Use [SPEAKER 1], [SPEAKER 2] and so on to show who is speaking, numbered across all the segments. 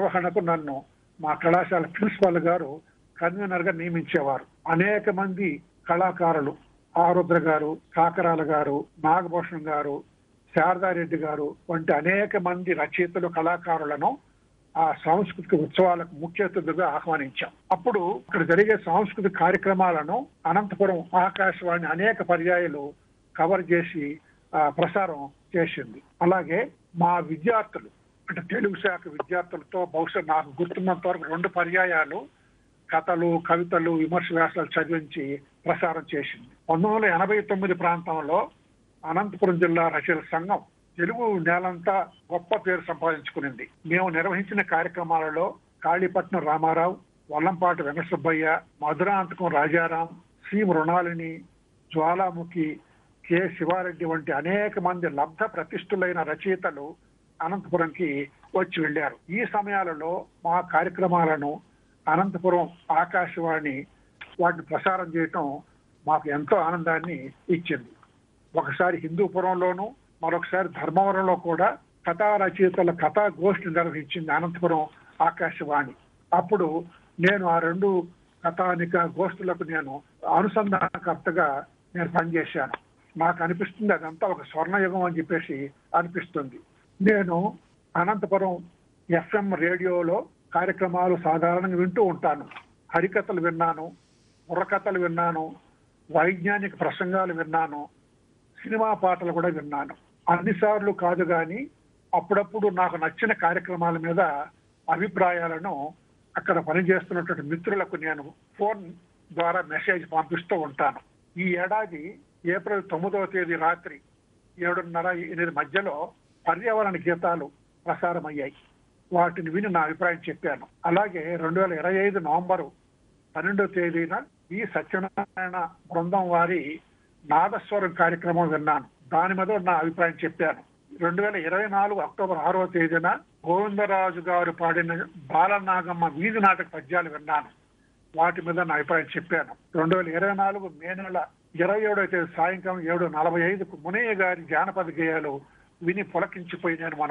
[SPEAKER 1] నిర్వహణకు నన్ను మా కళాశాల ప్రిన్సిపాల్ గారు కన్వీనర్ గా నియమించేవారు అనేక మంది కళాకారులు ఆరుద్ర గారు కాకరాల గారు నాగభూషణ్ గారు శారదారెడ్డి గారు వంటి అనేక మంది రచయితలు కళాకారులను ఆ సాంస్కృతిక ఉత్సవాలకు ముఖ్య అతిథులుగా ఆహ్వానించాం అప్పుడు ఇక్కడ జరిగే సాంస్కృతిక కార్యక్రమాలను అనంతపురం ఆకాశవాణి అనేక పర్యాయాలు కవర్ చేసి ఆ, ప్రసారం చేసింది అలాగే మా విద్యార్థులు అంటే తెలుగు శాఖ విద్యార్థులతో బహుశా నాకు గుర్తున్నంత వరకు రెండు పర్యాయాలు కథలు కవితలు విమర్శ వ్యాసాలు చదివించి ప్రసారం చేసింది పంతొమ్మిది వందల ఎనభై తొమ్మిది ప్రాంతంలో అనంతపురం జిల్లా రచయితల సంఘం తెలుగు నేలంతా గొప్ప పేరు సంపాదించుకునింది మేము నిర్వహించిన కార్యక్రమాలలో కాళీపట్నం రామారావు వల్లంపాటి వెంకటసుబ్బయ్య మధురాంతకం రాజారాం సి మృణాలిని జ్వాలాముఖి కె శివారెడ్డి వంటి అనేక మంది లబ్ధ ప్రతిష్ఠులైన రచయితలు అనంతపురంకి వచ్చి వెళ్ళారు ఈ సమయాలలో మా కార్యక్రమాలను అనంతపురం ఆకాశవాణి వాటిని ప్రసారం చేయటం మాకు ఎంతో ఆనందాన్ని ఇచ్చింది ఒకసారి హిందూపురంలోను మరొకసారి ధర్మవరంలో కూడా కథా రచయితల కథా గోష్ఠి నిర్వహించింది అనంతపురం ఆకాశవాణి అప్పుడు నేను ఆ రెండు కథానిక గోష్ఠులకు నేను అనుసంధానకర్తగా నేను పనిచేశాను నాకు అనిపిస్తుంది అదంతా ఒక స్వర్ణయుగం అని చెప్పేసి అనిపిస్తుంది నేను అనంతపురం ఎఫ్ఎం రేడియోలో కార్యక్రమాలు సాధారణంగా వింటూ ఉంటాను హరికథలు విన్నాను బుర్రకథలు విన్నాను వైజ్ఞానిక ప్రసంగాలు విన్నాను సినిమా పాటలు కూడా విన్నాను అన్నిసార్లు కాదు కానీ అప్పుడప్పుడు నాకు నచ్చిన కార్యక్రమాల మీద అభిప్రాయాలను అక్కడ పనిచేస్తున్నటువంటి మిత్రులకు నేను ఫోన్ ద్వారా మెసేజ్ పంపిస్తూ ఉంటాను ఈ ఏడాది ఏప్రిల్ తొమ్మిదవ తేదీ రాత్రి ఏడున్నర ఎనిమిది మధ్యలో పర్యావరణ గీతాలు ప్రసారమయ్యాయి వాటిని విని నా అభిప్రాయం చెప్పాను అలాగే రెండు వేల ఇరవై ఐదు నవంబరు పన్నెండవ తేదీన ఈ సత్యనారాయణ బృందం వారి నాదస్వరం కార్యక్రమం విన్నాను దాని మీద నా అభిప్రాయం చెప్పాను రెండు వేల ఇరవై నాలుగు అక్టోబర్ ఆరవ తేదీన గోవిందరాజు గారు పాడిన బాలనాగమ్మ వీధి నాటక పద్యాలు విన్నాను వాటి మీద నా అభిప్రాయం చెప్పాను రెండు వేల ఇరవై నాలుగు మే నెల ఇరవై ఏడవ తేదీ సాయంకాలం ఏడు నలభై ఐదుకు మునయ్య గారి జానపద గేయాలు విని పులకించిపోయి నేను మన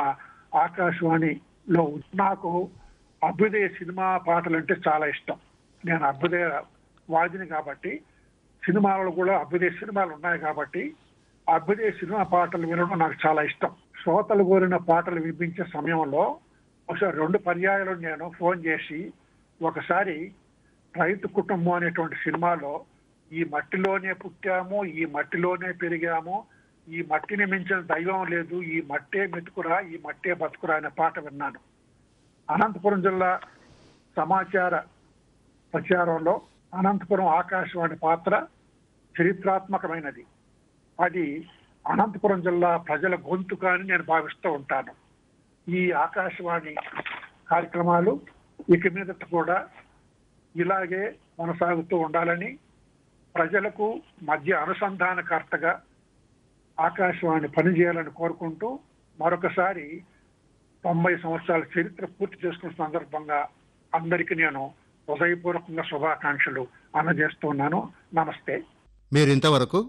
[SPEAKER 1] ఆకాశవాణిలో నాకు అభ్యుదయ సినిమా పాటలు అంటే చాలా ఇష్టం నేను అభ్యుదయ వాదిని కాబట్టి సినిమాలు కూడా అభ్యుదయ సినిమాలు ఉన్నాయి కాబట్టి అభ్యుదయ సినిమా పాటలు వినడం నాకు చాలా ఇష్టం శ్రోతలు కోరిన పాటలు వినిపించే సమయంలో ఒకసారి రెండు పర్యాయాలు నేను ఫోన్ చేసి ఒకసారి రైతు కుటుంబం అనేటువంటి సినిమాలో ఈ మట్టిలోనే పుట్టాము ఈ మట్టిలోనే పెరిగాము ఈ మట్టిని మించిన దైవం లేదు ఈ మట్టే మెతుకురా ఈ మట్టే బతుకురా అనే పాట విన్నాను అనంతపురం జిల్లా సమాచార ప్రచారంలో అనంతపురం ఆకాశవాణి పాత్ర చరిత్రాత్మకమైనది అది అనంతపురం జిల్లా ప్రజల గొంతుక అని నేను భావిస్తూ ఉంటాను ఈ ఆకాశవాణి కార్యక్రమాలు ఇక మీదట కూడా ఇలాగే కొనసాగుతూ ఉండాలని ప్రజలకు మధ్య అనుసంధానకర్తగా ఆకాశవాణి పనిచేయాలని కోరుకుంటూ మరొకసారి తొంభై సంవత్సరాల చరిత్ర పూర్తి చేసుకున్న సందర్భంగా అందరికీ నేను హృదయపూర్వకంగా శుభాకాంక్షలు అందజేస్తున్నాను నమస్తే
[SPEAKER 2] మీరింతవరకు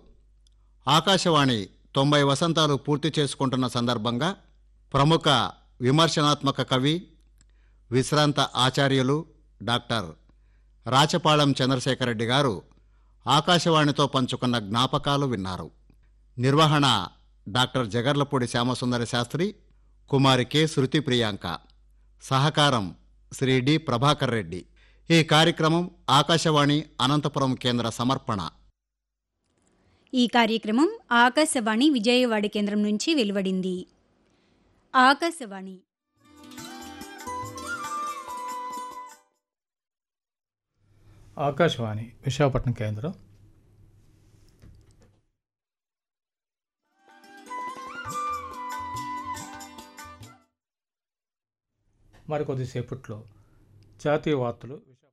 [SPEAKER 2] ఆకాశవాణి తొంభై వసంతాలు పూర్తి చేసుకుంటున్న సందర్భంగా ప్రముఖ విమర్శనాత్మక కవి విశ్రాంత ఆచార్యులు డాక్టర్ రాచపాళెం చంద్రశేఖరరెడ్డి గారు ఆకాశవాణితో పంచుకున్న జ్ఞాపకాలు విన్నారు నిర్వహణ డాక్టర్ జగర్లపూడి శ్యామసుందర శాస్త్రి కుమారి కె శృతి ప్రియాంక సహకారం శ్రీ డి ప్రభాకర్ రెడ్డి ఈ కార్యక్రమం ఆకాశవాణి అనంతపురం కేంద్ర సమర్పణ
[SPEAKER 3] ఈ కార్యక్రమం ఆకాశవాణి విజయవాడ కేంద్రం నుంచి వెలువడింది ఆకాశవాణి
[SPEAKER 4] ఆకాశవాణి విశాఖపట్నం కేంద్రం మరికొద్దిసేపట్లో జాతీయ వార్తలు విశాఖ